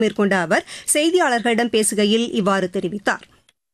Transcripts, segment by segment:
மேற்கொண்ட அவர் செய்தியாளர்களிடம் பேசுகையில் இவ்வாறு தெரிவித்தார்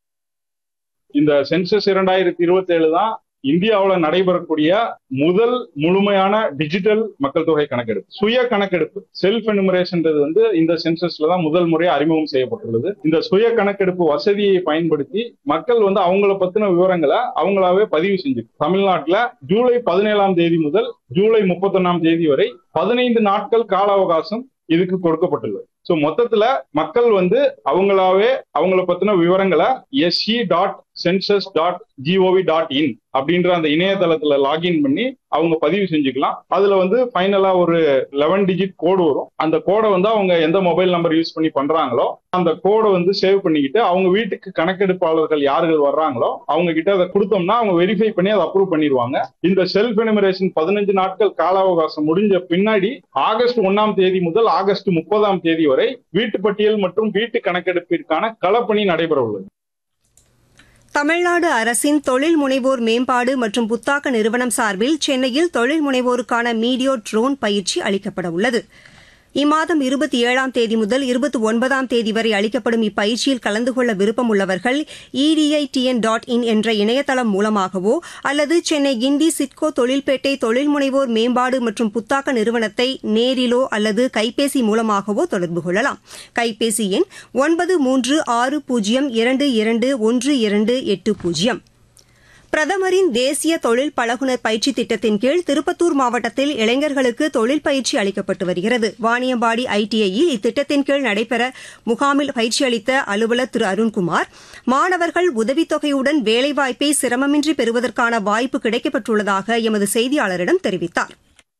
இந்த சென்சஸ் இரண்டாயிரத்தி இருபத்தி ஏழு தான் இந்தியாவில் நடைபெறக்கூடிய முதல் முழுமையான டிஜிட்டல் மக்கள் தொகை கணக்கெடுப்பு சுய கணக்கெடுப்பு செல்ஃப் எனுமரேஷன்றது வந்து இந்த சென்சஸ்ல தான் முதல் முறையாக அறிமுகம் செய்யப்பட்டுள்ளது இந்த சுய கணக்கெடுப்பு வசதியை பயன்படுத்தி மக்கள் வந்து அவங்கள பத்தின விவரங்களை அவங்களாவே பதிவு செஞ்சு தமிழ்நாட்டில் ஜூலை பதினேழாம் தேதி முதல் ஜூலை முப்பத்தொன்னாம் தேதி வரை பதினைந்து நாட்கள் கால அவகாசம் இதுக்கு கொடுக்கப்பட்டுள்ளது ஸோ மொத்தத்துல மக்கள் வந்து அவங்களாவே அவங்கள பத்தின விவரங்களை SE dot census dot GOV dot in அப்படின்ற அந்த இணையதளத்துல லாகின் பண்ணி அவங்க பதிவு செஞ்சுக்கலாம் அதுல வந்து ஃபைனலா ஒரு லெவன் டிஜிட் கோடு வரும் அந்த கோடை வந்து அவங்க எந்த மொபைல் நம்பர் யூஸ் பண்ணி பண்றாங்களோ அந்த கோடை வந்து சேவ் பண்ணிக்கிட்டு அவங்க வீட்டுக்கு கணக்கெடுப்பாளர்கள் யார்கள் வர்றாங்களோ அவங்க கிட்ட அதை கொடுத்தோம்னா அவங்க வெரிஃபை பண்ணி அதை அப்ரூவ் பண்ணிடுவாங்க இந்த செல்ஃப் எனிமரேஷன் பதினஞ்சு நாட்கள் கால அவகாசம் முடிஞ்ச பின்னாடி ஆகஸ்ட் ஒன்னாம் தேதி முதல் ஆகஸ்ட் முப்பதாம் தேதி வரை வீட்டு பட்டியல் மற்றும் வீட்டு கணக்கெடுப்பிற்கான களப்பணி நடைபெற உள்ளது தமிழ்நாடு அரசின் தொழில் முனைவோர் மேம்பாடு மற்றும் புத்தாக்க நிறுவனம் சார்பில் சென்னையில் தொழில் முனைவோருக்கான மீடியோ ட்ரோன் பயிற்சி அளிக்கப்பட உள்ளது இம்மாதம் இருபத்தி ஏழாம் தேதி முதல் இருபத்தி ஒன்பதாம் தேதி வரை அளிக்கப்படும் இப்பயிற்சியில் கலந்து கொள்ள விருப்பம் உள்ளவர்கள் இடிஐடிஎன் டாட் இன் என்ற இணையதளம் மூலமாகவோ அல்லது சென்னை கிண்டி சிட்கோ தொழில்பேட்டை தொழில் முனைவோர் மேம்பாடு மற்றும் புத்தாக்க நிறுவனத்தை நேரிலோ அல்லது கைபேசி மூலமாகவோ தொடர்பு கொள்ளலாம் கைபேசி எண் ஒன்பது மூன்று ஆறு பூஜ்ஜியம் இரண்டு இரண்டு ஒன்று இரண்டு எட்டு பூஜ்ஜியம் பிரதமரின் தேசிய தொழில் பழகுனர் பயிற்சி திட்டத்தின் கீழ் திருப்பத்தூர் மாவட்டத்தில் இளைஞர்களுக்கு தொழில் பயிற்சி அளிக்கப்பட்டு வருகிறது வாணியம்பாடி ஐடிஐயில் இத்திட்டத்தின் கீழ் நடைபெற முகாமில் பயிற்சி அளித்த அலுவலர் திரு அருண்குமார் மாணவர்கள் உதவித்தொகையுடன் வேலைவாய்ப்பை சிரமமின்றி பெறுவதற்கான வாய்ப்பு கிடைக்கப்பட்டுள்ளதாக எமது செய்தியாளரிடம் தெரிவித்தார்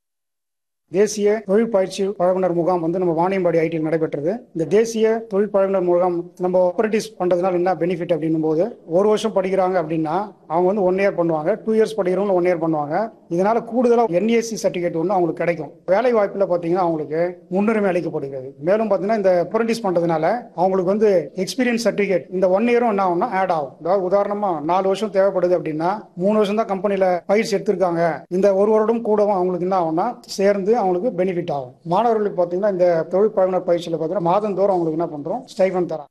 தேசிய தொழில் பயிற்சி பழகுனர் முகாம் வந்து நம்ம வாணியம்பாடி ஐடியில் நடைபெற்றது இந்த தேசிய தொழில் பழகுனர் முகாம் நம்ம ஆப்பரேட்டிவ்ஸ் பண்றதுனால என்ன பெனிஃபிட் அப்படின்னும் போது ஒரு வருஷம் படிக்கிறாங்க அப்படின்னா அவங்க வந்து ஒன் இயர் பண்ணுவாங்க டூ இயர்ஸ் படிக்கிறவங்க ஒன் இயர் பண்ணுவாங்க இதனால கூடுதலாக என்ஏசி சர்டிஃபிகேட் ஒன்று அவங்களுக்கு கிடைக்கும் வேலை வாய்ப்பில் பார்த்தீங்கன்னா அவங்களுக்கு முன்னுரிமை அளிக்கப்படுகிறது மேலும் பார்த்தீங்கன்னா இந்த அப்ரண்டிஸ் பண்றதுனால அவங்களுக்கு வந்து எக்ஸ்பீரியன்ஸ் சர்டிஃபிகேட் இந்த ஒன் இயரும் என்ன ஆகும்னா ஆட் ஆகும் அதாவது உதாரணமா நாலு வருஷம் தேவைப்படுது அப்படின்னா மூணு வருஷம் தான் கம்பெனில பயிற்சி எடுத்திருக்காங்க இந்த ஒரு வருடம் கூடவும் அவங்களுக்கு என்ன ஆகும்னா சேர்ந்து அவங்களுக்கு பெனிஃபிட் ஆகும் மாணவர்களுக்கு பார்த்தீங்கன்னா இந்த தொழில் பழகுனர் பயிற்சியில் பார்த்தீங்கன்னா மாதந்தோறும் அவங்களுக்கு என்ன பண்றோம் ஸ்டைஃபன் தரோம்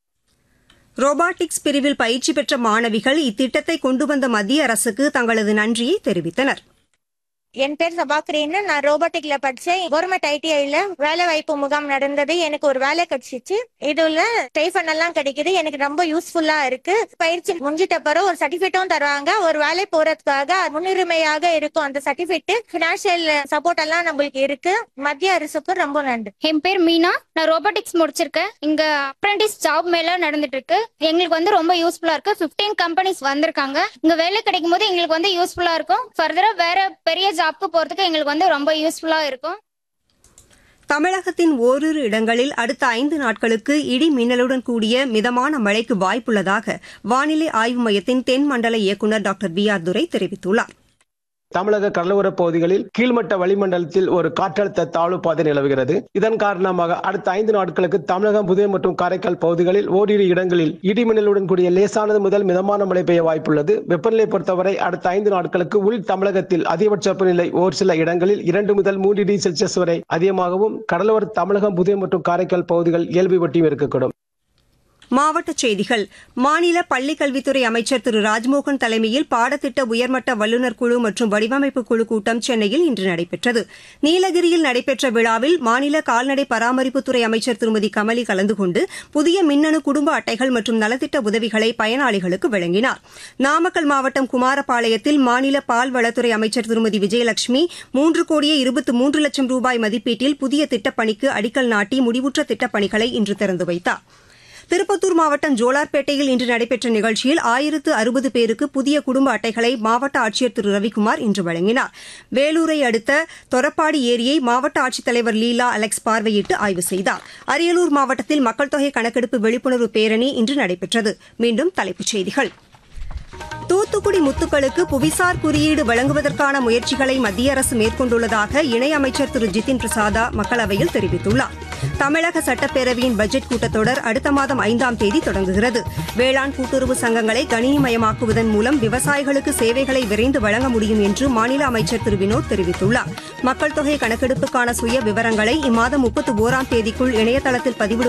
ரோபாட்டிக்ஸ் பிரிவில் பயிற்சி பெற்ற மாணவிகள் இத்திட்டத்தை கொண்டு வந்த மத்திய அரசுக்கு தங்களது நன்றியை தெரிவித்தனர் என் பேர் சபாக்கிரின்னு நான் ரோபோட்டிக்ல படிச்சேன் கவர்மெண்ட் ஐடிஐல வேலை வாய்ப்பு முகாம் நடந்தது எனக்கு ஒரு வேலை கிடைச்சிச்சு இதுல ஸ்டைஃபன் எல்லாம் கிடைக்குது எனக்கு ரொம்ப யூஸ்ஃபுல்லா இருக்கு பயிற்சி முடிஞ்சிட்ட பிறகு ஒரு சர்டிபிகேட்டும் தருவாங்க ஒரு வேலை போறதுக்காக முன்னுரிமையாக இருக்கும் அந்த சர்டிபிகேட் பினான்சியல் சப்போர்ட் எல்லாம் நம்மளுக்கு இருக்கு மத்திய அரசுக்கு ரொம்ப நன்றி என் பேர் மீனா நான் ரோபோட்டிக்ஸ் முடிச்சிருக்கேன் இங்க அப்ரண்டிஸ் ஜாப் மேல நடந்துட்டு இருக்கு எங்களுக்கு வந்து ரொம்ப யூஸ்ஃபுல்லா இருக்கு 15 கம்பெனிஸ் வந்திருக்காங்க இங்க வேலை கிடைக்கும் போது எங்களுக்கு வந்து யூஸ்ஃபுல்லா இருக்கும் ஃபர்தரா வேற பெரிய ஜாப்க்கு போறதுக்கு எங்களுக்கு வந்து ரொம்ப யூஸ்ஃபுல்லா இருக்கும் தமிழகத்தின் ஓரிரு இடங்களில் அடுத்த ஐந்து நாட்களுக்கு இடி மின்னலுடன் கூடிய மிதமான மழைக்கு வாய்ப்புள்ளதாக வானிலை ஆய்வு மையத்தின் தென் மண்டல இயக்குநர் டாக்டர் பி ஆர் துரை தெரிவித்துள்ளார் தமிழக கடலோரப் பகுதிகளில் கீழ்மட்ட வளிமண்டலத்தில் ஒரு காற்றழுத்த தாழ்வு பாதை நிலவுகிறது இதன் காரணமாக அடுத்த ஐந்து நாட்களுக்கு தமிழகம் புதுவை மற்றும் காரைக்கால் பகுதிகளில் ஓரிரு இடங்களில் இடிமின்னலுடன் கூடிய லேசானது முதல் மிதமான மழை பெய்ய வாய்ப்புள்ளது வெப்பநிலை பொறுத்தவரை அடுத்த ஐந்து நாட்களுக்கு உள் தமிழகத்தில் அதிகபட்ச வெப்பநிலை ஒரு சில இடங்களில் இரண்டு முதல் மூன்று டிகிரி செல்சியஸ் வரை அதிகமாகவும் கடலோர தமிழகம் புதுவை மற்றும் காரைக்கால் பகுதிகள் இயல்பு வட்டியும் இருக்கக்கூடும் மாவட்டச் செய்திகள் மாநில பள்ளிக் கல்வித்துறை அமைச்சர் திரு ராஜ்மோகன் தலைமையில் பாடத்திட்ட உயர்மட்ட வல்லுநர் குழு மற்றும் வடிவமைப்பு குழு கூட்டம் சென்னையில் இன்று நடைபெற்றது நீலகிரியில் நடைபெற்ற விழாவில் மாநில கால்நடை பராமரிப்புத்துறை அமைச்சர் திருமதி கமலி கலந்து கொண்டு புதிய மின்னணு குடும்ப அட்டைகள் மற்றும் நலத்திட்ட உதவிகளை பயனாளிகளுக்கு வழங்கினார் நாமக்கல் மாவட்டம் குமாரபாளையத்தில் மாநில பால்வளத்துறை அமைச்சர் திருமதி விஜயலட்சுமி மூன்று கோடியே இருபத்தி மூன்று லட்சம் ரூபாய் மதிப்பீட்டில் புதிய திட்டப்பணிக்கு அடிக்கல் நாட்டி முடிவுற்ற திட்டப்பணிகளை இன்று திறந்து வைத்தாா் திருப்பத்தூர் மாவட்டம் ஜோலார்பேட்டையில் இன்று நடைபெற்ற நிகழ்ச்சியில் ஆயிரத்து அறுபது பேருக்கு புதிய குடும்ப அட்டைகளை மாவட்ட ஆட்சியர் திரு ரவிக்குமார் இன்று வழங்கினார் வேலூரை அடுத்த தொரப்பாடி ஏரியை மாவட்ட ஆட்சித்தலைவர் லீலா அலெக்ஸ் பார்வையிட்டு ஆய்வு செய்தார் அரியலூர் மாவட்டத்தில் மக்கள் தொகை கணக்கெடுப்பு விழிப்புணர்வு பேரணி இன்று நடைபெற்றது மீண்டும் தலைப்புச் செய்திகள் தூத்துக்குடி தூத்துக்குடி முத்துக்களுக்கு புவிசார் குறியீடு வழங்குவதற்கான முயற்சிகளை மத்திய அரசு மேற்கொண்டுள்ளதாக இணையமைச்சர் திரு ஜிதின் பிரசாதா மக்களவையில் தெரிவித்துள்ளார் தமிழக சட்டப்பேரவையின் பட்ஜெட் கூட்டத்தொடர் அடுத்த மாதம் ஐந்தாம் தேதி தொடங்குகிறது வேளாண் கூட்டுறவு சங்கங்களை கணினிமயமாக்குவதன் மூலம் விவசாயிகளுக்கு சேவைகளை விரைந்து வழங்க முடியும் என்று மாநில அமைச்சர் திரு வினோத் தெரிவித்துள்ளார் மக்கள் தொகை கணக்கெடுப்புக்கான சுய விவரங்களை இம்மாதம் முப்பத்து ஓராம் தேதிக்குள் இணையதளத்தில் பதிவிடும்